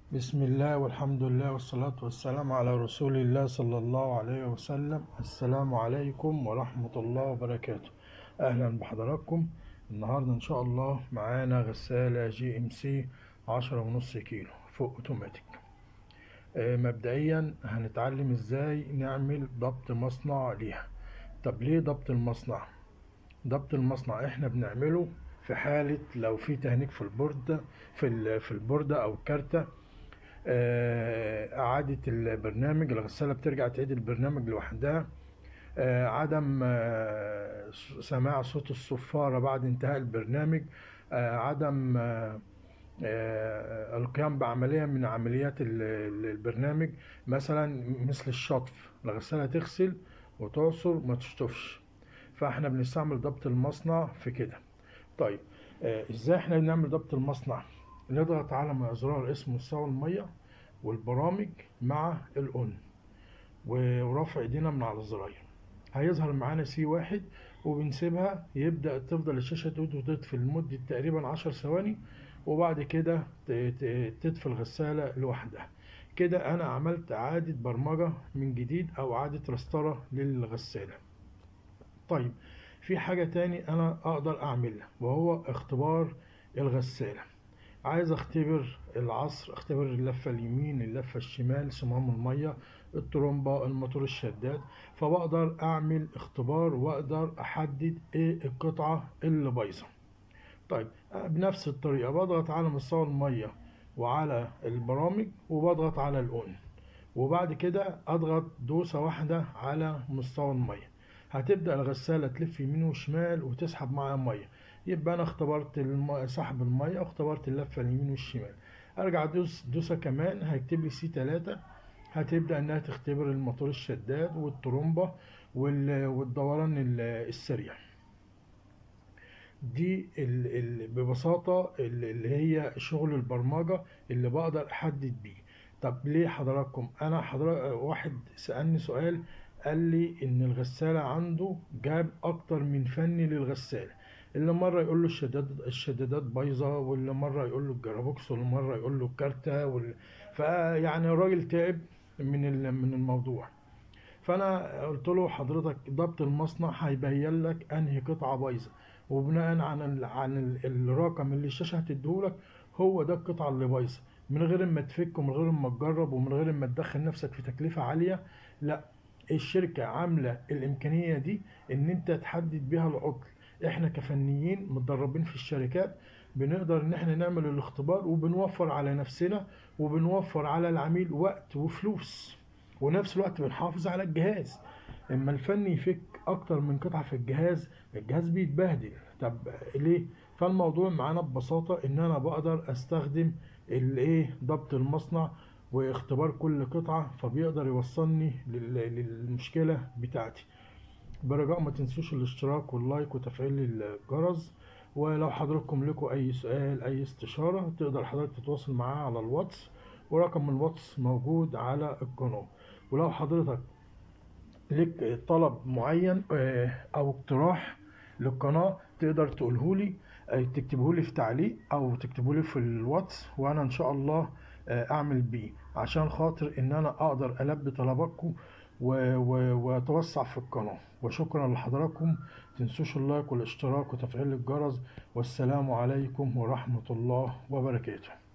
بسم الله والحمد لله والصلاة والسلام على رسول الله صلى الله عليه وسلم السلام عليكم ورحمة الله وبركاته أهلا بحضراتكم النهاردة إن شاء الله معانا غسالة جي ام سي عشرة ونص كيلو فوق اوتوماتيك آه، مبدئيا هنتعلم ازاي نعمل ضبط مصنع ليها طب ليه ضبط المصنع ضبط المصنع احنا بنعمله في حالة لو في تهنيج في البوردة في ال- في البوردة او الكارتة آه، إعادة البرنامج الغسالة بترجع تعيد البرنامج لوحدها آه، عدم آه، سماع صوت الصفارة بعد انتهاء البرنامج آه، عدم آه، آه، القيام بعملية من عمليات ال- ال- البرنامج مثلا مثل الشطف الغسالة تغسل وتعصر ما تشطفش فاحنا بنستعمل ضبط المصنع في كده طيب آه، ازاي احنا بنعمل ضبط المصنع نضغط على زرار اسمه مستوى المية والبرامج مع الاون ورفع ايدينا من على الزراير هيظهر معانا سي واحد وبنسيبها يبدأ تفضل الشاشة تقول وتطفي لمدة تقريبا عشر ثواني وبعد كده ت- ت- تطفي الغسالة لوحدها كده أنا عملت إعادة برمجة من جديد أو إعادة رسترة للغسالة طيب في حاجة تاني أنا أقدر أعملها وهو اختبار الغسالة عايز اختبر العصر اختبر اللفة اليمين اللفة الشمال صمام المية الترومبة الموتور الشداد فبقدر اعمل اختبار واقدر احدد ايه القطعة اللي بايظة طيب أه بنفس الطريقة بضغط على مستوى المية وعلى البرامج وبضغط على الاون وبعد كده اضغط دوسة واحدة على مستوى المية هتبدأ الغسالة تلف يمين وشمال وتسحب معاها مية يبقى انا اختبرت الم... سحب المية واختبرت اللفة اليمين والشمال ارجع دوس دوسة كمان هيكتب لي سي 3 هتبدأ انها تختبر الموتور الشداد والترومبة وال... والدوران ال- السريع دي ال... ال... ببساطة ال- اللي هي شغل البرمجة اللي بقدر احدد بيه طب ليه حضراتكم انا حضرتك واحد سألني سؤال قال لي ان الغسالة عنده جاب اكتر من فني للغسالة اللي مرة يقول له الشداد الشدادات بايظة واللي مرة يقول له الجرابوكس واللي مرة يقول له الكارتة وال... فيعني الراجل تعب من ال... من الموضوع فانا قلت له حضرتك ضبط المصنع هيبين لك انهي قطعه بايظه وبناء عن ال... عن ال... الرقم اللي الشاشه هتديهولك هو ده القطعه اللي بايظه من غير ما تفك ومن غير ما تجرب ومن غير ما تدخل نفسك في تكلفه عاليه لا الشركه عامله الامكانيه دي ان انت تحدد بيها العطل احنا كفنيين متدربين في الشركات بنقدر ان احنا نعمل الاختبار وبنوفر على نفسنا وبنوفر على العميل وقت وفلوس ونفس الوقت بنحافظ على الجهاز اما الفني يفك اكتر من قطعة في الجهاز الجهاز بيتبهدل طب ليه فالموضوع معانا ببساطة ان انا بقدر استخدم الايه ضبط المصنع واختبار كل قطعة فبيقدر يوصلني لل- للمشكلة بتاعتي برجاء ما تنسوش الاشتراك واللايك وتفعيل الجرس ولو حضراتكم لكم اي سؤال اي استشارة تقدر حضرتك تتواصل معاه على الواتس ورقم الواتس موجود على القناة ولو حضرتك لك طلب معين آه، او اقتراح للقناة تقدر تقولهولي آه، تكتبهولي في تعليق او تكتبهولي في الواتس وانا ان شاء الله آه، اعمل بيه عشان خاطر ان انا اقدر البي طلباتكم و- و- واتوسع في القناة وشكرا لحضراتكم تنسوش اللايك والاشتراك وتفعيل الجرس والسلام عليكم ورحمة الله وبركاته